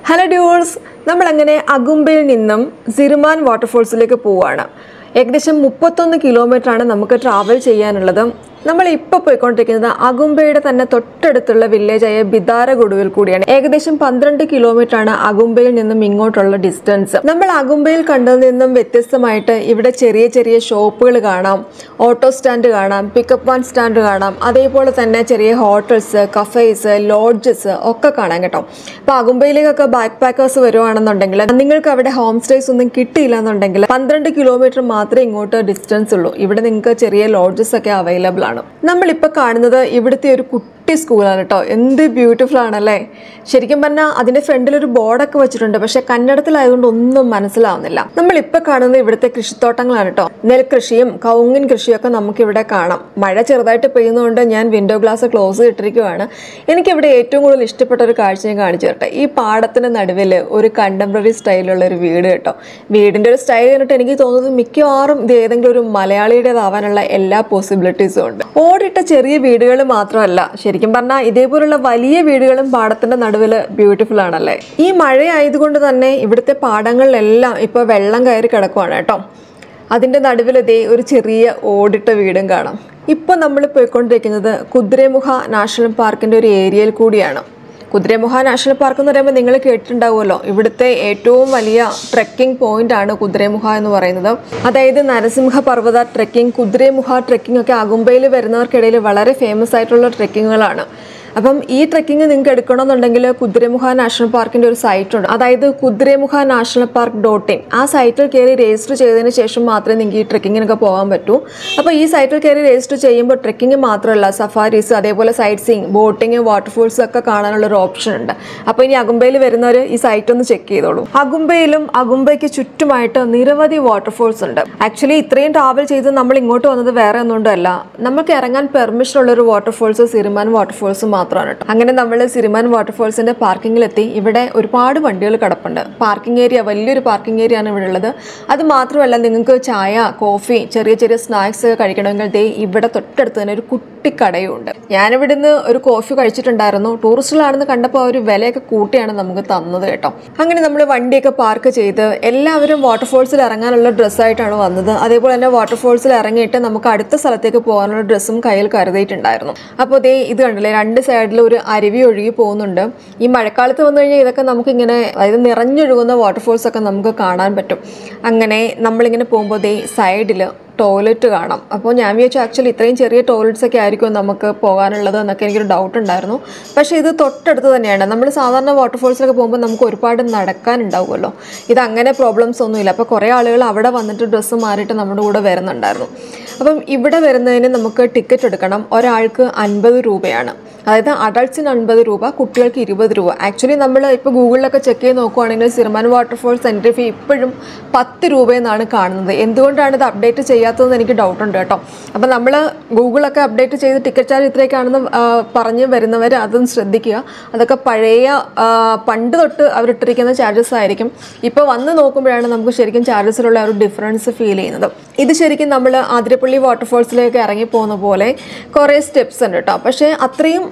hello ഡ്യൂൾസ് നമ്മളങ്ങനെ അഗുംബയിൽ നിന്നും സിറുമാൻ വാട്ടർഫോൾസിലേക്ക് പോവുകയാണ് ഏകദേശം മുപ്പത്തൊന്ന് കിലോമീറ്റർ ആണ് നമുക്ക് ട്രാവൽ ചെയ്യാനുള്ളത് നമ്മൾ ഇപ്പോൾ പോയിക്കൊണ്ടിരിക്കുന്നത് അഗുംബയുടെ തന്നെ തൊട്ടടുത്തുള്ള വില്ലേജായ ബിദാരഗുഡുവിൽ കൂടിയാണ് ഏകദേശം പന്ത്രണ്ട് കിലോമീറ്റർ ആണ് അഗുംബയിൽ നിന്നും ഇങ്ങോട്ടുള്ള ഡിസ്റ്റൻസ് നമ്മൾ അഗുംബയിൽ കണ്ടതിൽ നിന്നും വ്യത്യസ്തമായിട്ട് ഇവിടെ ചെറിയ ചെറിയ ഷോപ്പുകൾ കാണാം ഓട്ടോ സ്റ്റാൻഡ് കാണാം പിക്കപ്പ് വാൻ സ്റ്റാൻഡ് കാണാം അതേപോലെ തന്നെ ചെറിയ ഹോട്ടൽസ് കഫേസ് ലോഡ്ജസ് ഒക്കെ കാണാം കേട്ടോ അപ്പോൾ അഗുംബയിലേക്കൊക്കെ ബാക്ക് പാക്കേഴ്സ് വരുവാണെന്നുണ്ടെങ്കിൽ നിങ്ങൾക്ക് അവിടെ ഹോം സ്റ്റേസ് ഒന്നും കിട്ടിയില്ല എന്നുണ്ടെങ്കിൽ പന്ത്രണ്ട് കിലോമീറ്റർ മാത്രമേ ഇങ്ങോട്ട് ഡിസ്റ്റൻസ് ഉള്ളൂ ഇവിടെ നിങ്ങൾക്ക് ചെറിയ ലോഡ്ജസ് ഒക്കെ അവൈലബിൾ ആണ് നമ്മളിപ്പോൾ കാണുന്നത് ഇവിടുത്തെ ഒരു കുട്ടി സ്കൂളാണ് കേട്ടോ എന്ത് ബ്യൂട്ടിഫുൾ ആണല്ലേ ശരിക്കും പറഞ്ഞാൽ അതിന്റെ ഫ്രണ്ടിൽ ഒരു ബോർഡൊക്കെ വെച്ചിട്ടുണ്ട് പക്ഷെ കന്നഡത്തിലായതുകൊണ്ട് ഒന്നും മനസ്സിലാവുന്നില്ല നമ്മളിപ്പോൾ കാണുന്നത് ഇവിടുത്തെ കൃഷിത്തോട്ടങ്ങളാണ് കേട്ടോ നെൽകൃഷിയും കവുങ്ങിൻ കൃഷിയും ഒക്കെ നമുക്കിവിടെ കാണാം മഴ ചെറുതായിട്ട് പെയ്യുന്നതുകൊണ്ട് ഞാൻ വിൻഡോ ഗ്ലാസ് ക്ലോസ് ചെയ്തിട്ടിരിക്കുവാണ് എനിക്കിവിടെ ഏറ്റവും കൂടുതൽ ഇഷ്ടപ്പെട്ട ഒരു കാഴ്ച ഞാൻ കാണിച്ചു തരട്ടെ ഈ പാടത്തിന് നടുവിൽ ഒരു കണ്ടംപററി സ്റ്റൈലുള്ള ഒരു വീട് കേട്ടോ വീടിന്റെ ഒരു സ്റ്റൈൽ കണ്ടിട്ട് എനിക്ക് തോന്നുന്നത് മിക്കവാറും ഇത് ഏതെങ്കിലും ഒരു മലയാളിയുടേതാവാനുള്ള എല്ലാ പോസിബിലിറ്റീസും ഉണ്ട് ഓടിട്ട ചെറിയ വീടുകൾ മാത്രമല്ല ശരിക്കും പറഞ്ഞാൽ ഇതേപോലുള്ള വലിയ വീടുകളും പാടത്തിന്റെ നടുവിൽ ബ്യൂട്ടിഫുൾ ആണല്ലേ ഈ മഴയായതുകൊണ്ട് തന്നെ ഇവിടുത്തെ പാടങ്ങളിലെല്ലാം ഇപ്പോൾ വെള്ളം കയറി കിടക്കുവാണ് കേട്ടോ അതിൻ്റെ നടുവിൽ ഇതേ ഒരു ചെറിയ ഓടിട്ട വീടും കാണാം ഇപ്പോൾ നമ്മൾ പോയിക്കൊണ്ടിരിക്കുന്നത് കുതിരമുഖ നാഷണൽ പാർക്കിൻ്റെ ഒരു ഏരിയയിൽ കൂടിയാണ് കുതിരമുഖ നാഷണൽ പാർക്ക് എന്ന് പറയുമ്പോൾ നിങ്ങൾ കേട്ടിട്ടുണ്ടാവുമല്ലോ ഇവിടുത്തെ ഏറ്റവും വലിയ ട്രെക്കിംഗ് പോയിന്റ് ആണ് കുതിരമുഖ എന്ന് പറയുന്നത് അതായത് നരസിംഹ പർവ്വത ട്രെക്കിംഗ് കുതിരമുഖ ട്രെക്കിംഗ് ഒക്കെ അകുമ്പയിൽ വരുന്നവർക്കിടയിൽ വളരെ ഫേമസ് ആയിട്ടുള്ള ട്രെക്കിങ്ങുകളാണ് അപ്പം ഈ ട്രെക്കിംഗ് നിങ്ങൾക്ക് എടുക്കണമെന്നുണ്ടെങ്കിൽ കുതിരമുഖ നാഷണൽ പാർക്കിന്റെ ഒരു സൈറ്റ് ഉണ്ട് അതായത് Kudremukh national park dot in ആ സൈറ്റിൽ കയറി രജിസ്റ്റർ ചെയ്തതിന് ശേഷം മാത്രമേ നിങ്ങൾക്ക് ഈ ട്രെക്കിങ്ങിനൊക്കെ പോകാൻ പറ്റൂ അപ്പോൾ ഈ സൈറ്റിൽ കയറി രജിസ്റ്റർ ചെയ്യുമ്പോൾ ട്രെക്കിംഗ് മാത്രമല്ല സഫാരീസ് അതേപോലെ സൈറ്റ് സീയിങ് ബോട്ടിങ് വാട്ടർഫോൾസ് ഒക്കെ കാണാനുള്ള ഒരു ഓപ്ഷൻ ഉണ്ട് അപ്പോൾ ഇനി അകുമ്പയിൽ വരുന്നവർ ഈ സൈറ്റ് ഒന്ന് ചെക്ക് ചെയ്തോളൂ അകുമ്പയിലും അകുമ്പയ്ക്ക് ചുറ്റുമായിട്ട് നിരവധി വാട്ടർഫോൾസ് ഉണ്ട് ആക്ച്വലി ഇത്രയും ട്രാവൽ ചെയ്ത് നമ്മൾ ഇങ്ങോട്ട് വന്നത് വേറെ ഒന്നുകൊണ്ടല്ല നമുക്ക് ഇറങ്ങാൻ പെർമിഷൻ ഉള്ള ഒരു വാട്ടർഫോൾസ് സിറിമാൻ വാട്ടർഫോൾസ് മാത്രമാണ് കേട്ടോ അങ്ങനെ നമ്മൾ സിറിമാൻ വാട്ടർഫോൾസിന്റെ പാർക്കിങ്ങിലെത്തി ഇവിടെ ഒരുപാട് വണ്ടികൾ കിടപ്പുണ്ട് പാർക്കിംഗ് ഏരിയ വലിയൊരു പാർക്കിംഗ് ഏരിയ ആണ് ഇവിടെ ഉള്ളത് അത് മാത്രമല്ല നിങ്ങൾക്ക് ചായ കോഫി ചെറിയ ചെറിയ സ്നാക്സ് കഴിക്കണമെങ്കിൽ ദേ ഇവിടെ തൊട്ടടുത്ത് തന്നെ ഒരു കുട്ടി കടയും ഉണ്ട് ഞാനിവിടുന്ന് ഒരു കോഫി കഴിച്ചിട്ടുണ്ടായിരുന്നു ടൂറിസ്റ്റുകളാണെന്ന് കണ്ടപ്പോൾ ആ ഒരു വിലയൊക്കെ കൂട്ടിയാണ് നമുക്ക് തന്നത് കേട്ടോ അങ്ങനെ നമ്മൾ വണ്ടിയൊക്കെ പാർക്ക് ചെയ്ത് എല്ലാവരും വാട്ടർഫോൾസിൽ ഇറങ്ങാനുള്ള ഡ്രസ്സായിട്ടാണ് വന്നത് അതേപോലെ തന്നെ വാട്ടർഫോൾസിൽ ഇറങ്ങിയിട്ട് നമുക്ക് അടുത്ത സ്ഥലത്തേക്ക് പോകാനുള്ള ഡ്രസ്സും കയ്യിൽ കരുതിയിട്ടുണ്ടായിരുന്നു അപ്പോൾ ദേ ഇത് കണ്ടില്ലേ രണ്ട് സൈഡിൽ ഒരു അരുവി ഒഴുകി പോകുന്നുണ്ട് ഈ മഴക്കാലത്ത് വന്നു കഴിഞ്ഞാൽ ഇതൊക്കെ നമുക്കിങ്ങനെ അതായത് നിറഞ്ഞൊഴുകുന്ന വാട്ടർഫോൾസ് ഒക്കെ നമുക്ക് കാണാൻ പറ്റും അങ്ങനെ നമ്മളിങ്ങനെ പോകുമ്പോൾ ദേ സൈഡിൽ ടോയ്ലറ്റ് കാണാം അപ്പോൾ ഞാൻ വിചാരിച്ചു ആക്ച്വലി ഇത്രയും ചെറിയ ടോയ്ലറ്റ്സ് ഒക്കെ ആയിരിക്കും നമുക്ക് പോകാനുള്ളത് എന്നൊക്കെ എനിക്കൊരു ഡൗട്ട് ഉണ്ടായിരുന്നു പക്ഷേ ഇത് തൊട്ടടുത്ത് തന്നെയാണ് നമ്മൾ സാധാരണ വാട്ടർഫോൾസിലൊക്കെ പോകുമ്പോൾ നമുക്ക് ഒരുപാട് നടക്കാനുണ്ടാവുമല്ലോ ഇത് അങ്ങനെ പ്രോബ്ലംസ് ഒന്നുമില്ല അപ്പോൾ കുറേ ആളുകൾ അവിടെ വന്നിട്ട് ഡ്രസ്സ് മാറിയിട്ട് നമ്മുടെ കൂടെ വരുന്നുണ്ടായിരുന്നു അപ്പം ഇവിടെ വരുന്നതിന് നമുക്ക് ടിക്കറ്റ് എടുക്കണം ഒരാൾക്ക് അൻപത് രൂപയാണ് അതായത് അഡൾട്ട്സിന് അൻപത് രൂപ കുട്ടികൾക്ക് ഇരുപത് രൂപ ആക്ച്വലി നമ്മൾ ഇപ്പോൾ ഗൂഗിളിലൊക്കെ ചെക്ക് ചെയ്ത് നോക്കുവാണെങ്കിൽ സിർമാൻ വാട്ടർഫോൾസ് എൻട്രി ഫീ ഇപ്പോഴും പത്ത് രൂപയെന്നാണ് കാണുന്നത് എന്തുകൊണ്ടാണ് ഇത് അപ്ഡേറ്റ് ചെയ്യാത്തതെന്ന് എനിക്ക് ഡൗട്ട് ഉണ്ട് കേട്ടോ അപ്പോൾ നമ്മൾ ഗൂഗിളൊക്കെ അപ്ഡേറ്റ് ചെയ്ത് ടിക്കറ്റ് ചാർജ് ഇത്രയൊക്കെയാണെന്ന് ആ, പറഞ്ഞ് വരുന്നവർ അതൊന്ന് ശ്രദ്ധിക്കുക അതൊക്കെ പഴയ ആ, പണ്ട് തൊട്ട് അവരിട്ടിരിക്കുന്ന ചാർജസ് ആയിരിക്കും ഇപ്പോൾ വന്ന് നോക്കുമ്പോഴാണ് നമുക്ക് ശരിക്കും ചാർജസിലുള്ള ഒരു ഡിഫറൻസ് ഫീൽ ചെയ്യുന്നത് ഇത് ശരിക്കും നമ്മൾ ആതിരപ്പള്ളി വാട്ടർഫോൾസിലേക്ക് ഇറങ്ങി പോകുന്ന പോലെ കുറേ സ്റ്റെപ്സ് ഉണ്ട് കേട്ടോ പക്ഷേ അത്രയും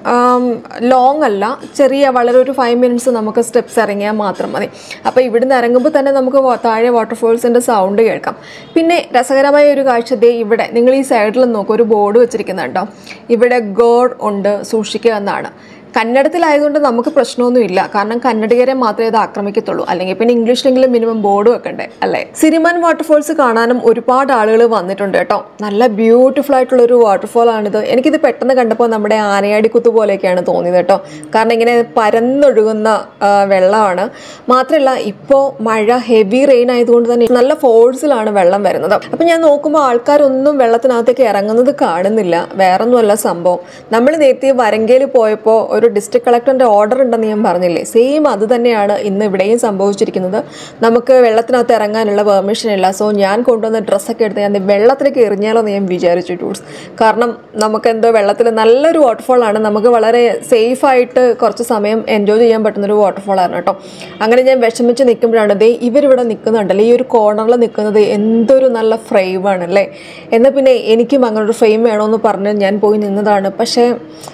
ലോങ് അല്ല ചെറിയ വളരെ ഒരു ഫൈവ് മിനിറ്റ്സ് നമുക്ക് സ്റ്റെപ്സ് ഇറങ്ങിയാൽ മാത്രം മതി അപ്പോൾ ഇവിടുന്ന് ഇറങ്ങുമ്പോൾ തന്നെ നമുക്ക് വാ- താഴെ വാട്ടർഫോൾസിൻ്റെ സൗണ്ട് കേൾക്കാം പിന്നെ രസകരമായ ഒരു കാഴ്ച ദേ ഇവിടെ നിങ്ങൾ ഈ സൈഡിൽ നോക്കും ഒരു ബോർഡ് വെച്ചിരിക്കുന്നുണ്ടോ ഇവിടെ ഗോഡ് ഉണ്ട് സൂക്ഷിക്കുക എന്നാണ് കന്നഡത്തിലായതുകൊണ്ട് നമുക്ക് പ്രശ്നമൊന്നുമില്ല കാരണം കന്നഡികരെ മാത്രമേ ഇത് ആക്രമിക്കത്തുള്ളൂ അല്ലെങ്കിൽ പിന്നെ ഇംഗ്ലീഷിലെങ്കിലും മിനിമം ബോർഡ് വെക്കണ്ടേ അല്ലേ സിരിമാൻ വാട്ടർഫോൾസ് കാണാനും ഒരുപാട് ആളുകൾ വന്നിട്ടുണ്ട് കേട്ടോ നല്ല ബ്യൂട്ടിഫുൾ ആയിട്ടുള്ള ഒരു വാട്ടർഫോൾ ആണിത് എനിക്കിത് പെട്ടെന്ന് കണ്ടപ്പോൾ നമ്മുടെ ആനയാടിക്കുത്ത് പോലെയൊക്കെയാണ് തോന്നിയത് കേട്ടോ കാരണം ഇങ്ങനെ പരന്നൊഴുകുന്ന ആ, വെള്ളമാണ് മാത്രമല്ല ഇപ്പോൾ മഴ ഹെവി റെയിൻ ആയതുകൊണ്ട് തന്നെ നല്ല ഫോഴ്സിലാണ് വെള്ളം വരുന്നത് അപ്പം ഞാൻ നോക്കുമ്പോൾ ആൾക്കാരൊന്നും വെള്ളത്തിനകത്തേക്ക് ഇറങ്ങുന്നത് കാണുന്നില്ല വേറൊന്നുമല്ല സംഭവം നമ്മൾ നേരത്തെ വരങ്കയിൽ പോയപ്പോൾ ഒരു ഡിസ്ട്രിക്ട് കളക്ടറിന്റെ ഓർഡർ ഉണ്ടെന്ന് ഞാൻ പറഞ്ഞില്ലേ സെയിം അത് തന്നെയാണ് ഇന്ന് ഇവിടെയും സംഭവിച്ചിരിക്കുന്നത് നമുക്ക് വെള്ളത്തിനകത്ത് ഇറങ്ങാനുള്ള പെർമിഷൻ ഇല്ല സോ ഞാൻ കൊണ്ടുവന്ന ഡ്രസ്സൊക്കെ എടുത്ത് ഞാൻ ദേ വെള്ളത്തിലേക്ക് എറിഞ്ഞാലോ എന്ന് ഞാൻ വിചാരിച്ചു ടൂൾസ് കാരണം നമുക്ക് എന്തോ വെള്ളത്തിൽ നല്ലൊരു വാട്ടർഫോൾ ആണ് നമുക്ക് വളരെ സേഫ് ആയിട്ട് കുറച്ച് സമയം എൻജോയ് ചെയ്യാൻ പറ്റുന്ന ഒരു വാട്ടർഫോൾ ആണ് കേട്ടോ അങ്ങനെ ഞാൻ വിഷമിച്ച് നിൽക്കുമ്പോഴാണ് ദേ ഇവരിവിടെ നിൽക്കുന്നുണ്ടല്ലേ ഈ ഒരു കോർണറിൽ നിൽക്കുന്നത് എന്തൊരു നല്ല ഫ്രെയിം ആണല്ലേ എന്നാൽ പിന്നെ എനിക്കും അങ്ങനെ ഒരു ഫ്രെയിം വേണമെന്ന് പറഞ്ഞ് ഞാൻ പോയി നിന്നതാണ് പക്ഷേ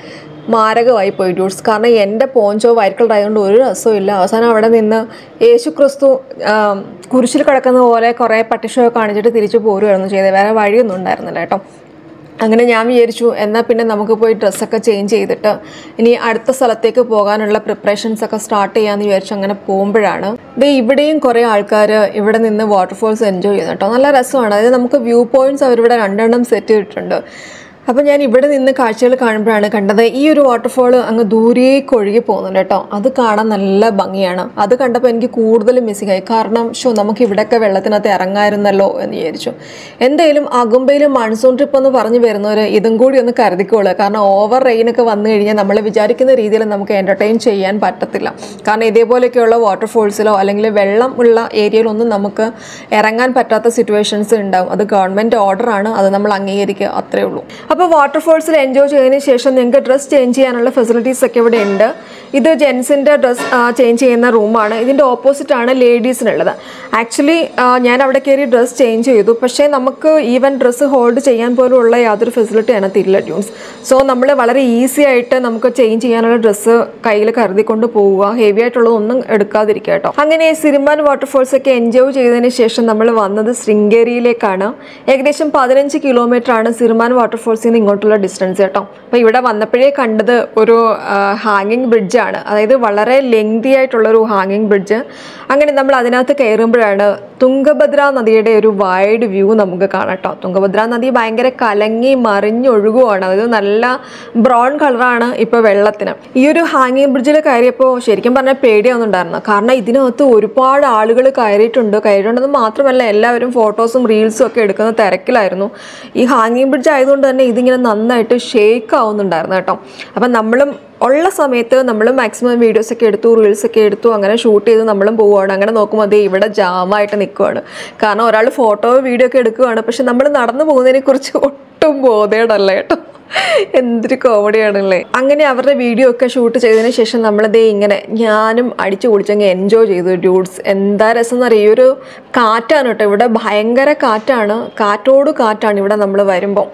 മാരകമായി പോയി ഡ്യൂട്സ് കാരണം എൻ്റെ പോഞ്ചോ വൈറ്റ് കളർ ആയതുകൊണ്ട് ഒരു രസവും ഇല്ല അവസാനം അവിടെ നിന്ന് യേശു ക്രിസ്തു ആം, കുരിശിൽ കിടക്കുന്ന പോലെ കുറേ പട്ടിഷോ കാണിച്ചിട്ട് തിരിച്ചു പോരുമായിരുന്നു ചെയ്തത് വേറെ വഴിയൊന്നും ഉണ്ടായിരുന്നില്ല കേട്ടോ അങ്ങനെ ഞാൻ വിചാരിച്ചു എന്നാൽ പിന്നെ നമുക്ക് പോയി ഡ്രസ്സൊക്കെ ചേഞ്ച് ചെയ്തിട്ട് ഇനി അടുത്ത സ്ഥലത്തേക്ക് പോകാനുള്ള പ്രിപ്പറേഷൻസ് ഒക്കെ സ്റ്റാർട്ട് ചെയ്യാമെന്ന് വിചാരിച്ചു അങ്ങനെ പോകുമ്പോഴാണ് ദേ ഇവിടെയും കുറേ ആൾക്കാർ ഇവിടെ നിന്ന് വാട്ടർഫോൾസ് എൻജോയ് ചെയ്യുന്നു കേട്ടോ നല്ല രസമാണ് അതായത് നമുക്ക് വ്യൂ പോയിന്റ്സ് അവരിവിടെ രണ്ടെണ്ണം സെറ്റ് ചെയ്തിട്ടുണ്ട് അപ്പോൾ ഞാൻ ഇവിടെ നിന്ന് കാഴ്ചകൾ കാണുമ്പോഴാണ് കണ്ടത് ഈ ഒരു വാട്ടർഫോൾ അങ്ങ് ദൂരേക്ക് ഒഴുകി പോകുന്നുണ്ട് കേട്ടോ അത് കാണാൻ നല്ല ഭംഗിയാണ് അത് കണ്ടപ്പോൾ എനിക്ക് കൂടുതൽ മിസ്സിംഗ് ആയി കാരണം ഷോ നമുക്ക് ഇവിടെയൊക്കെ വെള്ളത്തിനകത്ത് ഇറങ്ങായിരുന്നല്ലോ എന്ന് വിചാരിച്ചു എന്തായാലും അകുമ്പയിൽ മൺസൂൺ ട്രിപ്പ് എന്ന് പറഞ്ഞു വരുന്നവർ ഇതും കൂടി ഒന്ന് കരുതിക്കോളുക കാരണം ഓവർ റെയിനൊക്കെ വന്നു കഴിഞ്ഞാൽ നമ്മൾ വിചാരിക്കുന്ന രീതിയിൽ നമുക്ക് എൻ്റർടൈൻ ചെയ്യാൻ പറ്റത്തില്ല കാരണം ഇതേപോലെയൊക്കെയുള്ള വാട്ടർഫോൾസിലോ അല്ലെങ്കിൽ വെള്ളം ഉള്ള ഏരിയയിലൊന്നും നമുക്ക് ഇറങ്ങാൻ പറ്റാത്ത സിറ്റുവേഷൻസ് ഉണ്ടാവും അത് ഗവൺമെൻറ് ഓർഡറാണ് അത് നമ്മൾ അംഗീകരിക്കുക അത്രേ ഉള്ളൂ അപ്പോൾ വാട്ടർഫോൾസിൽ എൻജോയ് ചെയ്തതിന് ശേഷം നിങ്ങൾക്ക് ഡ്രസ്സ് ചേഞ്ച് ചെയ്യാനുള്ള ഫെസിലിറ്റീസ് ഒക്കെ ഇവിടെ ഉണ്ട് ഇത് ജെൻസിൻ്റെ ഡ്രസ്സ് ചേഞ്ച് ചെയ്യുന്ന റൂമാണ് ഇതിൻ്റെ ഓപ്പോസിറ്റ് ആണ് ലേഡീസിനുള്ളത് ആക്ച്വലി ഞാൻ അവിടെ കയറി ഡ്രസ്സ് ചേഞ്ച് ചെയ്തു പക്ഷേ നമുക്ക് ഈവൻ ഡ്രസ്സ് ഹോൾഡ് ചെയ്യാൻ പോലും ഉള്ള യാതൊരു ഫെസിലിറ്റി അതിനകത്തില്ല ഡ്യൂൺസ് സോ നമ്മൾ വളരെ ഈസി ആയിട്ട് നമുക്ക് ചേഞ്ച് ചെയ്യാനുള്ള ഡ്രസ്സ് കയ്യിൽ കരുതിക്കൊണ്ട് പോവുക ഹെവി ആയിട്ടുള്ളതൊന്നും എടുക്കാതിരിക്കുക കേട്ടോ അങ്ങനെ സിരിമാൻ വാട്ടർഫോൾസ് ഒക്കെ എൻജോയ് ചെയ്തതിന് ശേഷം നമ്മൾ വന്നത് ശൃംഗേരിയിലേക്കാണ് ഏകദേശം പതിനഞ്ച് കിലോമീറ്റർ ആണ് സിരിമാൻ വാട്ടർഫോൾസിൽ നിന്ന് ഇങ്ങോട്ടുള്ള ഡിസ്റ്റൻസ് കേട്ടോ അപ്പോൾ ഇവിടെ വന്നപ്പോഴേ കണ്ടത് ഒരു ഹാങ്ങിങ് ബ്രിഡ്ജാണ് അതായത് വളരെ ലെങ്തി ആയിട്ടുള്ള ഒരു ഹാങ്ങിങ് ബ്രിഡ്ജ് അങ്ങനെ നമ്മൾ അതിനകത്ത് കയറുമ്പോഴാണ് തുംഗഭദ്ര നദിയുടെ ഒരു വൈഡ് വ്യൂ നമുക്ക് കാണാം കേട്ടോ തുംഗഭദ്ര നദി ഭയങ്കര കലങ്ങി മറിഞ്ഞൊഴുകുവാണ് അതായത് നല്ല ബ്രൗൺ കളറാണ് ഇപ്പോൾ വെള്ളത്തിന് ഈ ഒരു ഹാങ്ങിങ് ബ്രിഡ്ജിൽ കയറിയപ്പോൾ ശരിക്കും പറഞ്ഞാൽ പേടിയാവുന്നുണ്ടായിരുന്നു കാരണം ഇതിനകത്ത് ഒരുപാട് ആളുകൾ കയറിയിട്ടുണ്ട് കയറിയിട്ടുണ്ടെന്ന് മാത്രമല്ല എല്ലാവരും ഫോട്ടോസും റീൽസും ഒക്കെ എടുക്കുന്ന തിരക്കിലായിരുന്നു ഈ ഹാങ്ങിങ് ബ്രിഡ്ജ് ആയതുകൊണ്ട് തന്നെ ഇതിങ്ങനെ നന്നായിട്ട് ഷേക്ക് ആവുന്നുണ്ടായിരുന്നു കേട്ടോ അപ്പം നമ്മളും ഉള്ള സമയത്ത് നമ്മൾ മാക്സിമം വീഡിയോസ് ഒക്കെ എടുത്തു റീൽസ് ഒക്കെ എടുത്തു അങ്ങനെ ഷൂട്ട് ചെയ്ത് നമ്മളും പോവുകയാണ് അങ്ങനെ നോക്കുമ്പോൾ അതേ ഇവിടെ ജാമായിട്ട് നിൽക്കുവാണ് കാരണം ഒരാൾ ഫോട്ടോ വീഡിയോ ഒക്കെ എടുക്കുകയാണ് പക്ഷെ നമ്മൾ നടന്നു പോകുന്നതിനെ കുറിച്ച് ഒട്ടും ബോധേടല്ല കേട്ടോ എന്തൊരു കോമഡിയാണല്ലേ അങ്ങനെ അവരുടെ വീഡിയോ ഒക്കെ ഷൂട്ട് ചെയ്തതിന് ശേഷം നമ്മളിതേ ഇങ്ങനെ ഞാനും അടിച്ചു പൊളിച്ചങ്ങ് എൻജോയ് ചെയ്തു ഡ്യൂഡ്സ് എന്താ രസം എന്നറിയാം ഈ ഒരു കാറ്റാണ് കേട്ടോ ഇവിടെ ഭയങ്കര കാറ്റാണ് കാറ്റോട് കാറ്റാണ് ഇവിടെ നമ്മൾ വരുമ്പോൾ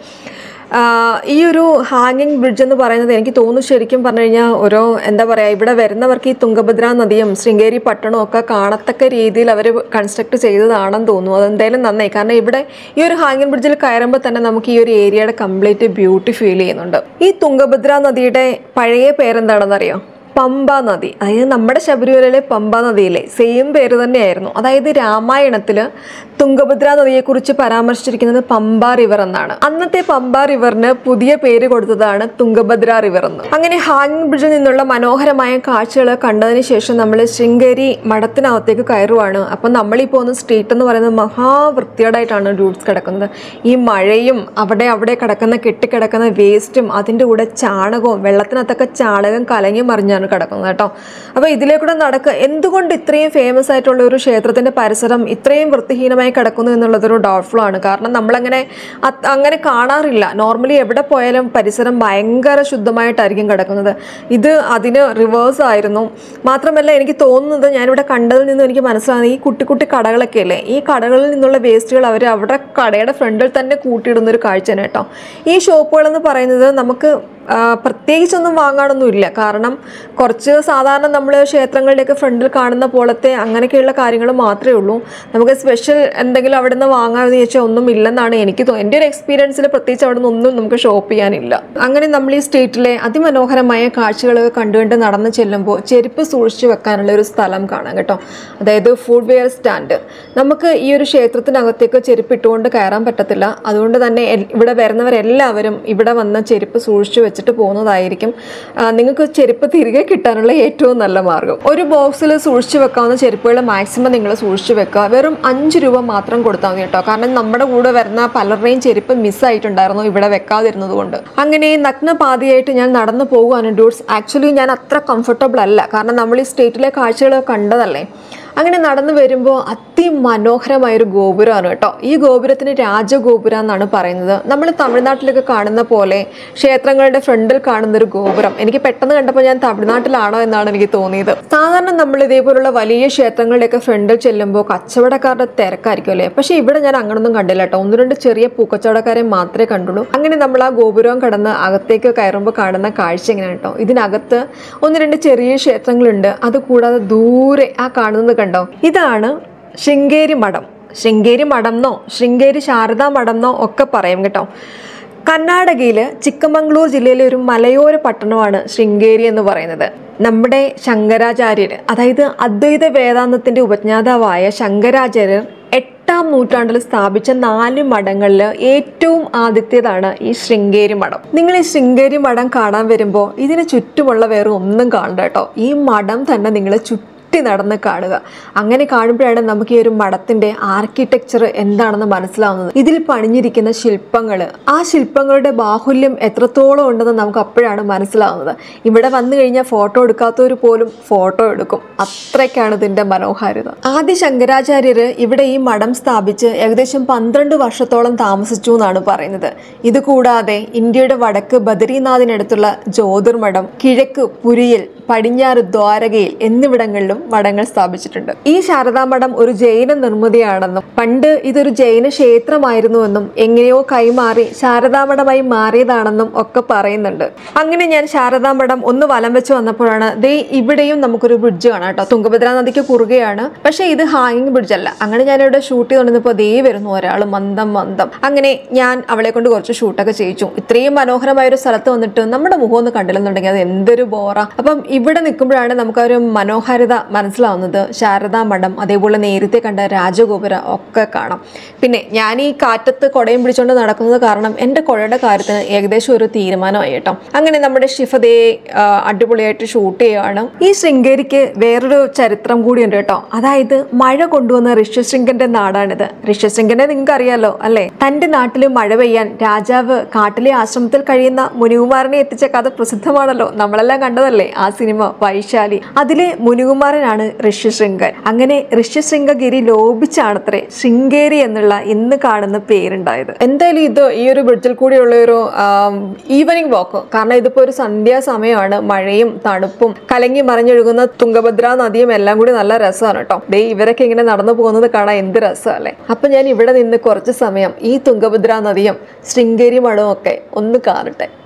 ആഹ് ഈ ഒരു ഹാങ്ങിങ് ബ്രിഡ്ജ് എന്ന് പറയുന്നത് എനിക്ക് തോന്നുന്നു ശരിക്കും പറഞ്ഞു കഴിഞ്ഞാൽ ഓരോ എന്താ പറയുക ഇവിടെ വരുന്നവർക്ക് ഈ തുംഗഭദ്ര നദിയും ശൃംഗേരി പട്ടണവും ഒക്കെ കാണത്തക്ക രീതിയിൽ അവർ കൺസ്ട്രക്ട് ചെയ്തതാണെന്ന് തോന്നുന്നു അതെന്തായാലും നന്നായി കാരണം ഇവിടെ ഈ ഒരു ഹാങ്ങിങ് ബ്രിഡ്ജിൽ കയറുമ്പോൾ തന്നെ നമുക്ക് ഈ ഒരു ഏരിയയുടെ കംപ്ലീറ്റ് ബ്യൂട്ടി ഫീൽ ചെയ്യുന്നുണ്ട് ഈ തുംഗഭദ്ര നദിയുടെ പഴയ പേരെന്താണെന്നറിയോ പമ്പ നദി അതായത് നമ്മുടെ ശബരിമലയിലെ പമ്പ നദിയിലെ സെയിം പേര് തന്നെയായിരുന്നു അതായത് രാമായണത്തിൽ തുംഗഭദ്ര നദിയെക്കുറിച്ച് പരാമർശിച്ചിരിക്കുന്നത് പമ്പ റിവർ എന്നാണ് അന്നത്തെ പമ്പ റിവറിന് പുതിയ പേര് കൊടുത്തതാണ് തുംഗഭദ്ര റിവർ എന്ന് അങ്ങനെ ഹാങ്ങിങ് ബ്രിഡ്ജിൽ നിന്നുള്ള മനോഹരമായ കാഴ്ചകൾ കണ്ടതിന് ശേഷം നമ്മൾ ശൃംഗേരി മഠത്തിനകത്തേക്ക് കയറുവാണ് അപ്പം നമ്മളീ പോകുന്ന സ്ട്രീറ്റ് എന്ന് പറയുന്നത് മഹാവൃത്തിയോടായിട്ടാണ് റൂട്ട്സ് കിടക്കുന്നത് ഈ മഴയും അവിടെ അവിടെ കിടക്കുന്ന കെട്ടിക്കിടക്കുന്ന വേസ്റ്റും അതിൻ്റെ കൂടെ ചാണകവും വെള്ളത്തിനകത്തൊക്കെ ചാണകം കലങ്ങി മറിഞ്ഞാണ് കിടക്കുന്നത് കേട്ടോ അപ്പോൾ ഇതിലേക്കൂടെ നടക്കുക എന്തുകൊണ്ട് ഇത്രയും ഫേമസ് ആയിട്ടുള്ള ഒരു ക്ഷേത്രത്തിൻ്റെ പരിസരം ഇത്രയും വൃത്തിഹീനമായി കിടക്കുന്നു എന്നുള്ളതൊരു ഡൗട്ട്ഫുൾ ആണ് കാരണം നമ്മളങ്ങനെ അത് അങ്ങനെ കാണാറില്ല നോർമലി എവിടെ പോയാലും പരിസരം ഭയങ്കര ശുദ്ധമായിട്ടായിരിക്കും കിടക്കുന്നത് ഇത് അതിന് റിവേഴ്സ് ആയിരുന്നു മാത്രമല്ല എനിക്ക് തോന്നുന്നത് ഞാനിവിടെ കണ്ടതിൽ നിന്നും എനിക്ക് മനസ്സിലാകുന്നത് ഈ കുട്ടി കുട്ടി കടകളൊക്കെ അല്ലേ ഈ കടകളിൽ നിന്നുള്ള വേസ്റ്റുകൾ അവർ അവിടെ കടയുടെ ഫ്രണ്ടിൽ തന്നെ കൂട്ടിയിടുന്ന ഒരു കാഴ്ചയാണ് കേട്ടോ ഈ ഷോപ്പുകൾ എന്ന് പറയുന്നത് നമുക്ക് ആ, പ്രത്യേകിച്ചൊന്നും വാങ്ങാനൊന്നും ഇല്ല കാരണം കുറച്ച് സാധാരണ നമ്മൾ ക്ഷേത്രങ്ങളുടെയൊക്കെ ഫ്രണ്ടിൽ കാണുന്ന പോലത്തെ അങ്ങനെയൊക്കെയുള്ള കാര്യങ്ങൾ മാത്രമേ ഉള്ളൂ നമുക്ക് സ്പെഷ്യൽ എന്തെങ്കിലും അവിടെ നിന്ന് വാങ്ങാമെന്ന് ചോദിച്ചാൽ ഒന്നും ഇല്ലെന്നാണ് എനിക്ക് തോന്നുന്നത് എൻ്റെ ഒരു എക്സ്പീരിയൻസിൽ പ്രത്യേകിച്ച് അവിടെ നിന്നൊന്നും നമുക്ക് ഷോപ്പ് ചെയ്യാനില്ല അങ്ങനെ നമ്മൾ ഈ സ്റ്റേറ്റിലെ അതിമനോഹരമായ കാഴ്ചകളൊക്കെ കണ്ടുകൊണ്ട് നടന്ന് ചെല്ലുമ്പോൾ ചെരുപ്പ് സൂക്ഷിച്ചു വെക്കാനുള്ള ഒരു സ്ഥലം കാണാം കേട്ടോ അതായത് ഫുഡ് വെയർ സ്റ്റാൻഡ് നമുക്ക് ഈ ഒരു ക്ഷേത്രത്തിനകത്തേക്ക് ചെരുപ്പ് ഇട്ടുകൊണ്ട് കയറാൻ പറ്റത്തില്ല അതുകൊണ്ട് തന്നെ എൽ- ഇവിടെ വരുന്നവരെല്ലാവരും ഇവിടെ വന്ന് ചെരുപ്പ് സൂക്ഷിച്ചു വെച്ചിട്ട് പോകുന്നതായിരിക്കും ആ, നിങ്ങൾക്ക് ചെരുപ്പ് തിരികെ കിട്ടാനുള്ള ഏറ്റവും നല്ല മാർഗം ഒരു ബോക്സിൽ സൂക്ഷിച്ചു വെക്കാവുന്ന ചെരുപ്പുകൾ മാക്സിമം നിങ്ങൾ സൂക്ഷിച്ചു വെക്കുക വെറും അഞ്ച് രൂപ മാത്രം കൊടുത്താൽ മതി കേട്ടോ കാരണം നമ്മുടെ കൂടെ വരുന്ന പലരുടെയും ചെരുപ്പ് മിസ്സായിട്ടുണ്ടായിരുന്നു ഇവിടെ വെക്കാതിരുന്നത് കൊണ്ട് അങ്ങനെ നഗ്നപാതിയായിട്ട് ഞാൻ നടന്നു പോകുവാണ് ഡ്യൂട്ട്സ് ആക്ച്വലി ഞാൻ അത്ര കംഫർട്ടബിൾ അല്ല കാരണം നമ്മൾ ഈ സ്റ്റേറ്റിലെ കാഴ്ചകൾ കണ്ടതല്ലേ അങ്ങനെ നടന്നു വരുമ്പോൾ അതിമനോഹരമായ ഒരു ഗോപുരമാണ് കേട്ടോ ഈ ഗോപുരത്തിന് രാജഗോപുരം എന്നാണ് പറയുന്നത് നമ്മൾ തമിഴ്നാട്ടിലൊക്കെ കാണുന്ന പോലെ ക്ഷേത്രങ്ങളുടെ ഫ്രണ്ടിൽ കാണുന്ന ഒരു ഗോപുരം എനിക്ക് പെട്ടെന്ന് കണ്ടപ്പോൾ ഞാൻ തമിഴ്നാട്ടിലാണോ എന്നാണ് എനിക്ക് തോന്നിയത് സാധാരണ നമ്മൾ ഇതേപോലുള്ള വലിയ ക്ഷേത്രങ്ങളുടെയൊക്കെ ഫ്രണ്ടിൽ ചെല്ലുമ്പോൾ കച്ചവടക്കാരുടെ തിരക്കായിരിക്കും അല്ലേ പക്ഷേ ഇവിടെ ഞാൻ അങ്ങനൊന്നും കണ്ടില്ല കേട്ടോ ഒന്ന് രണ്ട് ചെറിയ പൂക്കച്ചവടക്കാരെ മാത്രമേ കണ്ടുള്ളൂ അങ്ങനെ നമ്മൾ ആ ഗോപുരം കടന്ന് അകത്തേക്ക് കയറുമ്പോൾ കാണുന്ന കാഴ്ച എങ്ങനെയാണ് കേട്ടോ ഇതിനകത്ത് ഒന്ന് രണ്ട് ചെറിയ ക്ഷേത്രങ്ങളുണ്ട് അതുകൂടാതെ ദൂരെ ആ കാണുന്നത് കണ്ടോ ഇതാണ് ശൃംഗേരി മഠം ശൃംഗേരി മഠം എന്നോ ശൃംഗേരി ശാരദാ മഠം എന്നോ ഒക്കെ പറയും കേട്ടോ കർണാടകയിൽ ചിക്കമംഗ്ലൂർ ജില്ലയിലെ ഒരു മലയോര പട്ടണമാണ് ശൃംഗേരി എന്ന് പറയുന്നത് നമ്മുടെ ശങ്കരാചാര്യർ അതായത് അദ്വൈത വേദാന്തത്തിന്റെ ഉപജ്ഞാതാവായ ശങ്കരാചാര്യർ എട്ടാം നൂറ്റാണ്ടിൽ സ്ഥാപിച്ച നാല് മഠങ്ങളിൽ ഏറ്റവും ആദ്യത്തേതാണ് ഈ ശൃംഗേരി മഠം നിങ്ങൾ ഈ ശൃംഗേരി മഠം കാണാൻ വരുമ്പോൾ ഇതിന് ചുറ്റുമുള്ള വേറെ ഒന്നും കാണണ്ട കേട്ടോ ഈ മഠം തന്നെ നിങ്ങൾ ചുറ്റും ചുറ്റി നടന്ന് കാണുക അങ്ങനെ കാണുമ്പോഴാണ് നമുക്ക് ഈ ഒരു മഠത്തിന്റെ ആർക്കിടെക്ചർ എന്താണെന്ന് മനസ്സിലാവുന്നത് ഇതിൽ പണിഞ്ഞിരിക്കുന്ന ശില്പങ്ങൾ ആ ശില്പങ്ങളുടെ ബാഹുല്യം എത്രത്തോളം ഉണ്ടെന്ന് നമുക്ക് അപ്പോഴാണ് മനസ്സിലാവുന്നത് ഇവിടെ വന്നു കഴിഞ്ഞാൽ ഫോട്ടോ എടുക്കാത്തവർ പോലും ഫോട്ടോ എടുക്കും അത്രയ്ക്കാണ് ഇതിന്റെ മനോഹാരിത ആദ്യ ശങ്കരാചാര്യര് ഇവിടെ ഈ മഠം സ്ഥാപിച്ച് ഏകദേശം പന്ത്രണ്ട് വർഷത്തോളം താമസിച്ചു എന്നാണ് പറയുന്നത് ഇത് കൂടാതെ ഇന്ത്യയുടെ വടക്ക് ബദരീനാഥിനടുത്തുള്ള ജ്യോതിർമഠം കിഴക്ക് പുരിയിൽ പടിഞ്ഞാറ് ദ്വാരകയിൽ എന്നിവിടങ്ങളിലും മഠങ്ങൾ സ്ഥാപിച്ചിട്ടുണ്ട് ഈ ശാരദാ മഠം ഒരു ജൈന നിർമ്മിതിയാണെന്നും പണ്ട് ഇതൊരു ജൈന ക്ഷേത്രമായിരുന്നുവെന്നും എങ്ങനെയോ കൈമാറി ശാരദാ മഠമായി മാറിയതാണെന്നും ഒക്കെ പറയുന്നുണ്ട് അങ്ങനെ ഞാൻ ശാരദാ മഠം ഒന്ന് വലം വെച്ച് വന്നപ്പോഴാണ് ദേ ഇവിടെയും നമുക്കൊരു ബ്രിഡ്ജ് കാണാം കേട്ടോ തുങ്കഭദ്ര നദിക്ക് കുറുകയാണ് പക്ഷേ ഇത് ഹാങ്ങിങ് ബ്രിഡ്ജ് അല്ല അങ്ങനെ ഞാൻ ഇവിടെ ഷൂട്ട് ചെയ്തുകൊണ്ടിരുന്നപ്പോൾ ദേ വരുന്നു ഒരാൾ മന്ദം മന്ദം അങ്ങനെ ഞാൻ അവളെ കൊണ്ട് കുറച്ച് ഷൂട്ടൊക്കെ ചെയ്യിച്ചു ഇത്രയും മനോഹരമായ ഒരു സ്ഥലത്ത് വന്നിട്ട് നമ്മുടെ മുഖം ഒന്ന് കണ്ടില്ലെന്നുണ്ടെങ്കിൽ അത് എന്തൊരു ബോറ അപ്പം ഇവിടെ നിൽക്കുമ്പോഴാണ് നമുക്ക് ആ ഒരു മനോഹാരിത മനസ്സിലാവുന്നത് ശാരദാ മഠം അതേപോലെ നേരത്തെ കണ്ട രാജഗോപുര ഒക്കെ കാണാം പിന്നെ ഞാൻ ഈ കാറ്റത്ത് കുടയും പിടിച്ചുകൊണ്ട് നടക്കുന്നത് കാരണം എൻ്റെ കുഴയുടെ കാര്യത്തിന് ഏകദേശം ഒരു തീരുമാനമായി കേട്ടോ അങ്ങനെ നമ്മുടെ ഷിഫതയെ ആ, അടിപൊളിയായിട്ട് ഷൂട്ട് ചെയ്യുകയാണ് ഈ ശൃംഗേരിക്ക് വേറൊരു ചരിത്രം കൂടിയുണ്ട് കേട്ടോ അതായത് മഴ കൊണ്ടുവന്ന ഋഷ്യശൃംഗന്റെ നാടാണിത് ഋഷ്യശൃംഗനെ നിങ്ങൾക്ക് അറിയാലോ അല്ലേ തന്റെ നാട്ടിൽ മഴ പെയ്യാൻ രാജാവ് കാട്ടിലെ ആശ്രമത്തിൽ കഴിയുന്ന മുനികുമാരനെ എത്തിച്ച കഥ പ്രസിദ്ധമാണല്ലോ നമ്മളെല്ലാം കണ്ടതല്ലേ ആ സിനിമ വൈശാലി അതിലെ മുനികുമാരനാണ് ഋഷ്യശൃംഗൻ അങ്ങനെ ഋഷ്യശൃംഗഗിരി ലോപിച്ചാണത്രേ ശൃംഗേരി എന്നുള്ള ഇന്ന് കാണുന്ന പേരുണ്ടായത് എന്തായാലും ഇത് ഈ ഒരു ബ്രിഡ്ജിൽ കൂടിയുള്ള ഒരു ഈവനിങ് വാക്ക് കാരണം ഇതിപ്പോ ഒരു സന്ധ്യാസമയമാണ് മഴയും തണുപ്പും കലങ്ങി മറിഞ്ഞൊഴുകുന്ന തുങ്കഭദ്ര നദിയും എല്ലാം കൂടി നല്ല രസമാണ് കേട്ടോ ദേ ഇവരൊക്കെ ഇങ്ങനെ നടന്നു പോകുന്നത് കാണാൻ എന്ത് രസമല്ലേ അപ്പൊ ഞാൻ ഇവിടെ നിന്ന് കുറച്ച് സമയം ഈ തുങ്കഭദ്ര നദിയും ശൃംഗേരി മഠവും ഒക്കെ ഒന്ന് കാണട്ടെ